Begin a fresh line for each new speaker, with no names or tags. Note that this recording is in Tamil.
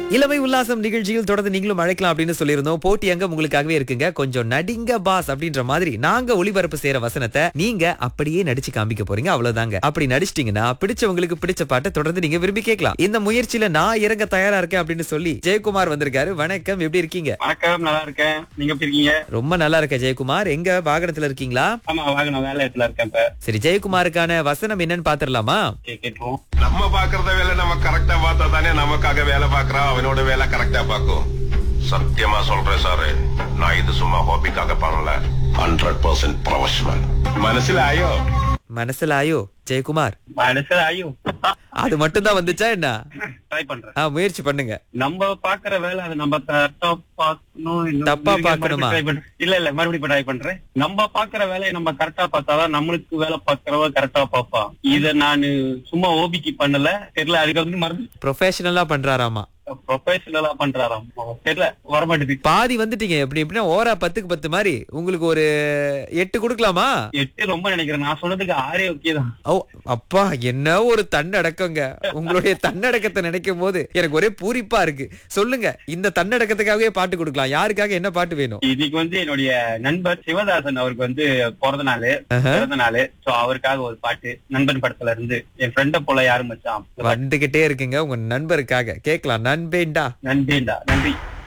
இளமை உல்லாசம் நிகழ்ச்சியில் தொடர்ந்து நீங்களும் அழைக்கலாம் அப்படின்னு சொல்லியிருந்தோம் போட்டி அங்க உங்களுக்காகவே இருக்குங்க கொஞ்சம் நடிங்க பாஸ் அப்படின்ற மாதிரி நாங்க ஒளிபரப்பு செய்யற வசனத்தை நீங்க அப்படியே நடிச்சு காமிக்க போறீங்க அவ்வளவுதாங்க அப்படி நடிச்சிட்டீங்கன்னா பிடிச்சவங்களுக்கு பிடிச்ச பாட்டை தொடர்ந்து நீங்க விரும்பி கேட்கலாம் இந்த முயற்சியில நான் இறங்க தயாரா இருக்கேன் அப்படின்னு சொல்லி ஜெயக்குமார் வந்திருக்காரு வணக்கம் எப்படி இருக்கீங்க
வணக்கம் நல்லா இருக்கேன் நீங்க எப்படி இருக்கீங்க
ரொம்ப நல்லா இருக்க ஜெயக்குமார் எங்க வாகனத்துல இருக்கீங்களா
ஆமா வாகனம் வேலை இடத்துல இருக்கேன் இப்ப
சரி ஜெயக்குமாருக்கான வசனம் என்னன்னு பாத்திரலாமா
கே- கேட்டுருவோம்
நம்ம பாக்குறத வேலை நம்ம கரெக்டா பார்த்தா தானே நமக்காக வேலை பார்க்கறான் அவனோட வேலை கரெக்டா பார்க்கும் சத்தியமா சொல்றேன் சாரு நான் இது சும்மா ஹாபிக்காக பண்ணல ஹண்ட்ரட் பர்சன்ட் ப்ரொஃபஷனல் மனசிலாயோ
மனசுலாயோ ஜெயக்குமார்
மனசுல ஐயோ
அது மட்டும்தான் வந்துச்சா என்ன
ட்ரை பண்றேன்
ஆ, முயற்சி பண்ணுங்க
நம்ம பாக்குற வேலை அது நம்ம கரெக்டா பாக்கணும் இன்னும்
தப்பா
மறுபடியும்
பார்க்கணுமா?
try பண்றேன். இல்ல இல்ல மறுபடியும் ட்ரை பண்றேன் நம்ம பாக்குற வேலையை நம்ம கரெக்டா பார்த்தாதான் நம்மளுக்கு வேலை பாக்குறவ கரெக்டா பாப்பா இத நானு சும்மா ஓபிக்கு பண்ணல தெரியல அதுக்கு வந்து மறந்து
ப்ரொஃபஷனலா பண்றாராமா
ப்ரொஃபஷனலா பண்றாராம் தெரியல வரமாட்டேது
பாதி வந்துட்டீங்க எப்படி எப்படின்னா ஓரா பத்துக்கு பத்து மாதிரி உங்களுக்கு ஒரு எட்டு கொடுக்கலாமா
எட்டு ரொம்ப நினைக்கிறேன் நான் சொன்னதுக்கு ஆறே ஓகே தான்
ஓ அப்பா என்ன ஒரு தன்னடக்கங்க உங்களுடைய தன்னடக்கத்தை நினைக்கும் போது எனக்கு ஒரே பூரிப்பா இருக்கு சொல்லுங்க இந்த தன்னடக்கத்துக்காகவே பாட்டு கொடுக்கலாம் யாருக்காக என்ன பாட்டு வேணும்
இன்னைக்கு வந்து என்னுடைய நண்பர் சிவதாசன் அவருக்கு வந்து பிறந்த நாள் பிறந்த நாள் சோ அவருக்காக ஒரு பாட்டு நண்பன் படத்துல இருந்து என் ஃப்ரெண்ட போல யாரும் மச்சான்
வந்துகிட்டே இருக்குங்க உங்க நண்பருக்காக கேட்கலாம் நண்பேண்டா
நன்றிண்டா நன்றி